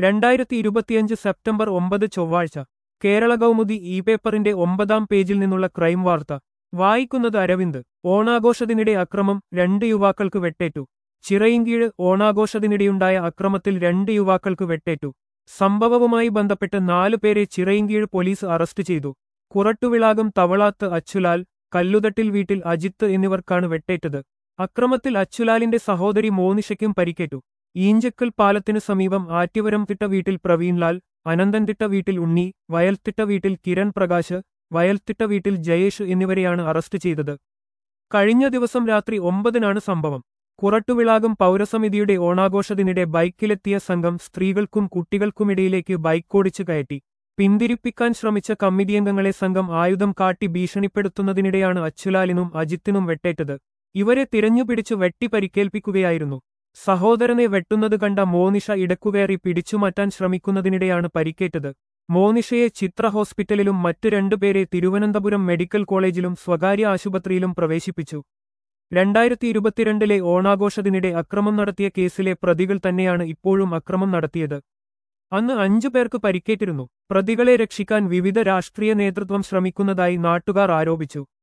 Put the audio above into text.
രണ്ടായിരത്തി ഇരുപത്തിയഞ്ച് സെപ്റ്റംബർ ഒമ്പത് ചൊവ്വാഴ്ച കേരള കൗമുദി ഇ പേപ്പറിന്റെ ഒമ്പതാം പേജിൽ നിന്നുള്ള ക്രൈം വാർത്ത വായിക്കുന്നത് അരവിന്ദ് ഓണാഘോഷത്തിനിടെ അക്രമം രണ്ട് യുവാക്കൾക്ക് വെട്ടേറ്റു ചിറയിൻകീഴ് ഓണാഘോഷത്തിനിടെയുണ്ടായ അക്രമത്തിൽ രണ്ട് യുവാക്കൾക്ക് വെട്ടേറ്റു സംഭവവുമായി ബന്ധപ്പെട്ട് നാലു പേരെ ചിറയിൻകീഴ് പോലീസ് അറസ്റ്റ് ചെയ്തു കുറട്ടുവിളാകം തവളാത്ത് അച്ചുലാൽ കല്ലുതട്ടിൽ വീട്ടിൽ അജിത്ത് എന്നിവർക്കാണ് വെട്ടേറ്റത് അക്രമത്തിൽ അച്ചുലാലിന്റെ സഹോദരി മോനിഷയ്ക്കും പരിക്കേറ്റു ഈഞ്ചക്കൽ പാലത്തിനു സമീപം ആറ്റിവരം തിട്ട വീട്ടിൽ പ്രവീൺലാൽ അനന്തൻതിട്ട വീട്ടിൽ ഉണ്ണി വയൽത്തിട്ട വീട്ടിൽ കിരൺ പ്രകാശ് വയൽത്തിട്ട വീട്ടിൽ ജയേഷ് എന്നിവരെയാണ് അറസ്റ്റ് ചെയ്തത് കഴിഞ്ഞ ദിവസം രാത്രി ഒമ്പതിനാണ് സംഭവം കുറട്ടുവിളാകം പൗരസമിതിയുടെ ഓണാഘോഷത്തിനിടെ ബൈക്കിലെത്തിയ സംഘം സ്ത്രീകൾക്കും കുട്ടികൾക്കുമിടയിലേക്ക് ബൈക്കോടിച്ചു കയറ്റി പിന്തിരിപ്പിക്കാൻ ശ്രമിച്ച കമ്മിറ്റിയംഗങ്ങളെ സംഘം ആയുധം കാട്ടി ഭീഷണിപ്പെടുത്തുന്നതിനിടെയാണ് അച്ചുലാലിനും അജിത്തിനും വെട്ടേറ്റത് ഇവരെ തിരഞ്ഞുപിടിച്ചു വെട്ടി പരിക്കേൽപ്പിക്കുകയായിരുന്നു സഹോദരനെ വെട്ടുന്നത് കണ്ട മോനിഷ ഇടക്കുകയറി പിടിച്ചുമാറ്റാൻ ശ്രമിക്കുന്നതിനിടെയാണ് പരിക്കേറ്റത് മോനിഷയെ ചിത്ര ഹോസ്പിറ്റലിലും മറ്റു രണ്ടുപേരെ തിരുവനന്തപുരം മെഡിക്കൽ കോളേജിലും സ്വകാര്യ ആശുപത്രിയിലും പ്രവേശിപ്പിച്ചു രണ്ടായിരത്തി ഇരുപത്തിരണ്ടിലെ ഓണാഘോഷത്തിനിടെ അക്രമം നടത്തിയ കേസിലെ പ്രതികൾ തന്നെയാണ് ഇപ്പോഴും അക്രമം നടത്തിയത് അന്ന് അഞ്ചു പേർക്ക് പരിക്കേറ്റിരുന്നു പ്രതികളെ രക്ഷിക്കാൻ വിവിധ രാഷ്ട്രീയ നേതൃത്വം ശ്രമിക്കുന്നതായി നാട്ടുകാർ ആരോപിച്ചു